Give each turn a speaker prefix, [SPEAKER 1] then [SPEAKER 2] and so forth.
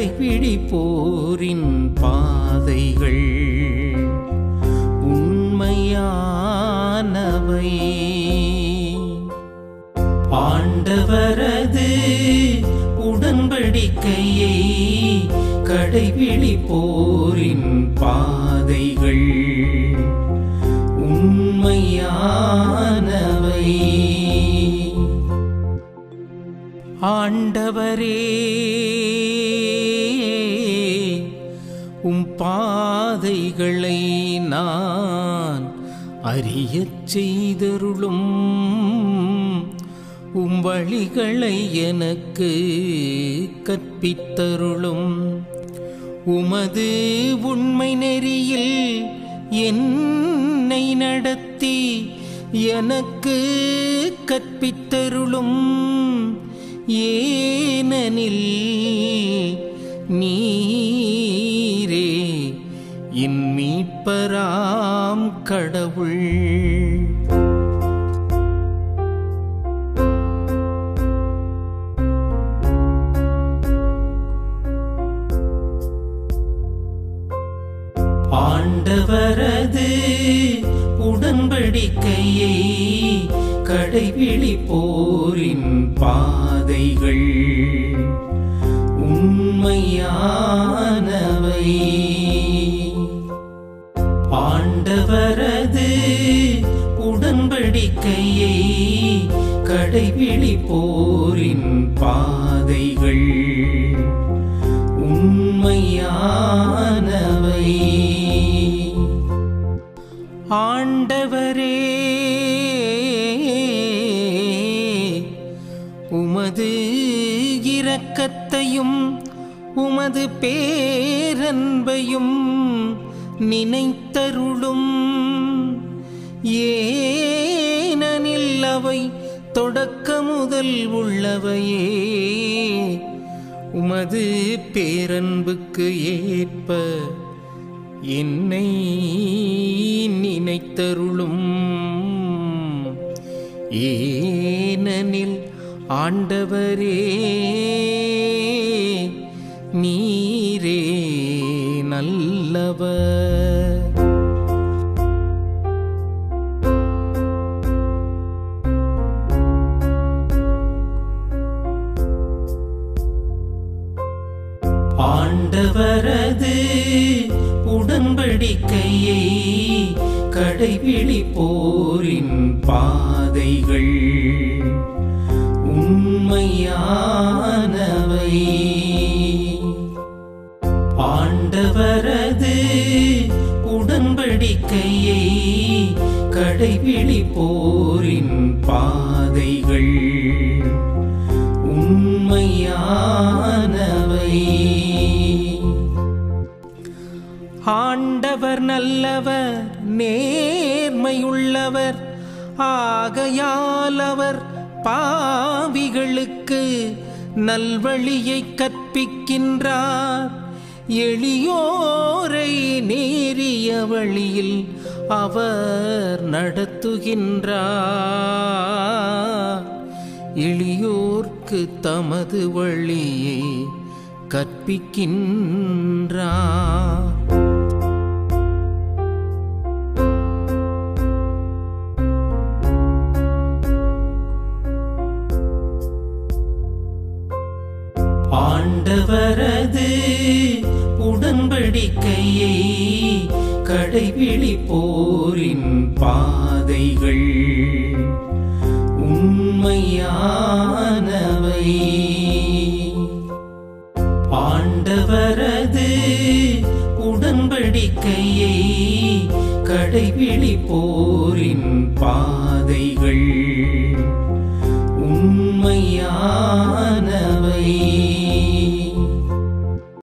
[SPEAKER 1] கடைபிடிப்போரின் பாதைகள் உண்மையானவை ஆண்டவரது உடன்படிக்கையை கடைபிடிப்போரின் பாதைகள் உண்மையானவை ஆண்டவரே உம் பாதைகளை நான் அறியச் செய்தருளும் உம் வழிகளை எனக்கு கற்பித்தருளும் உமது உண்மை நெறியில் என்னை நடத்தி எனக்கு கற்பித்தருளும் ஏனெனில் நீரே என் மீட்பராம் கடவுள் ஆண்டவரது உடன்படிக்கையை கடைபிடிப்போரின் பாதைகள் உண்மையானவை ஆண்டவரது உடன்படிக்கையை கடைபிடிப்போரின் பாதைகள் உண்மையானவை ஆண்டவரே உமது இரக்கத்தையும் உமது பேரன்பையும் நினைத்தருளும் ஏனெனில் அவை தொடக்க முதல் உள்ளவையே உமது பேரன்புக்கு ஏற்ப என்னை நினைத்தருளும் ஏனெனில் ஆண்டவரே நீரே நல்லவர் ஆண்டவரது உடன்படிக்கையை கடைபிடிப்போரின் பாதைகள் உண்மையானவை ஆண்டவரது உடன்படிக்கையை கடைபிடிப்போரின் பாதைகள் உண்மையானவை ஆண்டவர் நல்லவர் நேர்மையுள்ளவர் ஆகையால் அவர் பாவிகளுக்கு நல்வழியை கற்பிக்கின்றார் எளியோரை நேரிய வழியில் அவர் நடத்துகின்றார் எளியோர்க்கு தமது வழியை கற்பிக்கின்றார் ஆண்டவரது உடன்படிக்கையை கடைபிடிப்போரின் பாதைகள் உண்மையானவை ஆண்டவரது உடன்படிக்கையை கடைபிடிப்போரின் பாதைகள்